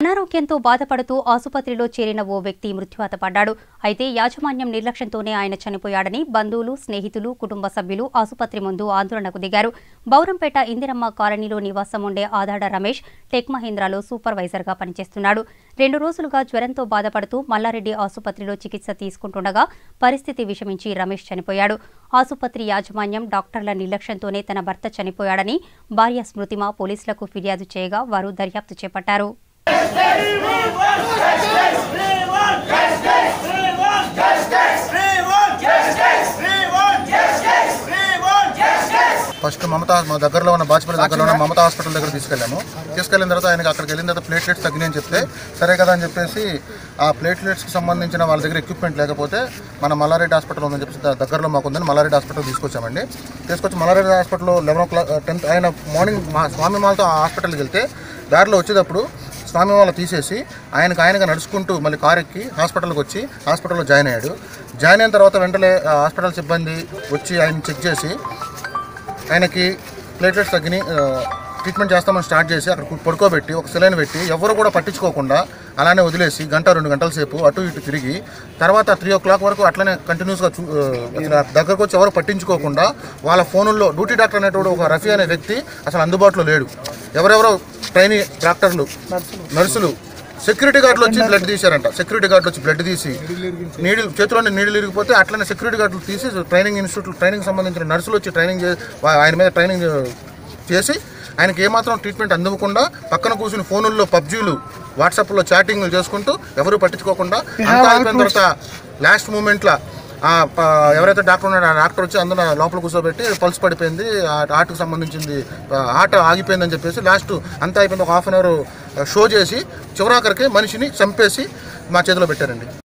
అనారోగ్యంతో బాధపడుతూ ఆసుపత్రిలో చేరిన ఓ వ్యక్తి మృత్యువాత పడ్డాడు అయితే యాజమాన్యం నిర్లక్ష్యంతోనే ఆయన చనిపోయాడని బంధువులు స్నేహితులు కుటుంబ సభ్యులు ఆసుపత్రి ముందు ఆందోళనకు దిగారు బౌరంపేట ఇందిరమ్మ కాలనీలో నివాసం ఉండే ఆదాడ రమేష్ టెక్ మహీంద్రాలో సూపర్వైజర్గా పనిచేస్తున్నాడు రెండు రోజులుగా జ్వరంతో బాధపడుతూ మల్లారెడ్డి ఆసుపత్రిలో చికిత్స తీసుకుంటుండగా పరిస్థితి విషమించి రమేష్ చనిపోయాడు ఆసుపత్రి యాజమాన్యం డాక్టర్ల నిర్లక్ష్యంతోనే తన భర్త చనిపోయాడని భార్య స్మృతిమ పోలీసులకు ఫిర్యాదు చేయగా వారు దర్యాప్తు చేపట్టారు ఫస్ట్ మమతా మా దగ్గరలో ఉన్న బాచిపల్లి దగ్గరలో ఉన్న మమతా హాస్పిటల్ దగ్గర తీసుకెళ్ళాము తీసుకెళ్ళిన తర్వాత ఆయనకి అక్కడికి వెళ్ళిన తర్వాత ప్లేట్లెట్స్ తగ్గినాయని చెప్తే సరే కదా అని చెప్పేసి ఆ ప్లేట్లెట్స్కి సంబంధించిన వాళ్ళ దగ్గర ఎక్విప్మెంట్ లేకపోతే మన మల్లారెడ్డి హాస్పిటల్ ఉందని చెప్పేసి ద- దగ్గరలో మాకు ఉందని మల్లారెడ్డి హాస్పిటల్ తీసుకొచ్చామండి తీసుకొచ్చి మల్లారెడ్డి హాస్పిటల్లో లెవెన్ ఓ క్లాక్ టెన్త్ ఆయన మార్నింగ్ మా స్వామి మాలతో ఆ హాస్పిటల్కి వెళ్తే దారిలో వచ్చేటప్పుడు స్వామి వాళ్ళ తీసేసి ఆయనకు ఆయనగా నడుచుకుంటూ మళ్ళీ కార్ ఎక్కి హాస్పిటల్కి వచ్చి హాస్పిటల్లో జాయిన్ అయ్యాడు జాయిన్ అయిన తర్వాత వెంటనే ఆ హాస్పిటల్ సిబ్బంది వచ్చి ఆయన చెక్ చేసి ఆయనకి ప్లేట్లెట్స్ తగ్గిని ఆ, ట్రీట్మెంట్ చేస్తామని స్టార్ట్ చేసి అక్కడ కు- పడుకోబెట్టి ఒక సెలైన్ పెట్టి ఎవరు కూడా పట్టించుకోకుండా అలానే వదిలేసి గంట రెండు గంటల సేపు అటు ఇటు తిరిగి తర్వాత త్రీ ఓ క్లాక్ వరకు అట్లనే కంటిన్యూస్గా చూ ఆ, అసలు ఆ దగ్గరకు వచ్చి ఎవరు పట్టించుకోకుండా వాళ్ళ ఫోనుల్లో డ్యూటీ డాక్టర్ అనేటువంటి ఒక రఫీ అనే వ్యక్తి అసలు అందుబాటులో లేడు ఎవరెవరో ట్రైనింగ్ డాక్టర్లు నర్సులు సెక్యూరిటీ గార్డులు వచ్చి బ్లడ్ తీశారంట సెక్యూరిటీ గార్డులు వచ్చి బ్లడ్ తీసి నీడిల్ చేతిలోని నీడిల్ ఇరిగిపోతే అట్లనే సెక్యూరిటీ గార్డులు తీసి ట్రైనింగ్ ఇన్స్టిట్యూట్ ట్రైనింగ్ సంబంధించిన నర్సులు వచ్చి ట్రైనింగ్ చే- వా- ఆయన మీద ట్రైనింగ్ చేసి ఆయనకి ఏమాత్రం ట్రీట్మెంట్ అందివ్వకుండా పక్కన కూర్చుని ఫోనుల్లో పబ్జీలు వాట్సాప్లో చాటింగ్లు చేసుకుంటూ ఎవరు పట్టించుకోకుండా అంతా అయిపోయిన తర్వాత లాస్ట్ మూమెంట్లో ఆ ప- ఎవరైతే డాక్టర్ ఉన్నాడో ఆ డాక్టర్ వచ్చి అందులో లోపల కూర్చోబెట్టి పల్స్ పడిపోయింది ఆ హార్ట్కి సంబంధించింది హార్ట్ ఆగిపోయిందని చెప్పేసి లాస్ట్ అంతా అయిపోయింది ఒక హాఫ్ అన్ అవర్ షో చేసి చివరాఖరికి మనిషిని చంపేసి మా చేతిలో పెట్టారండి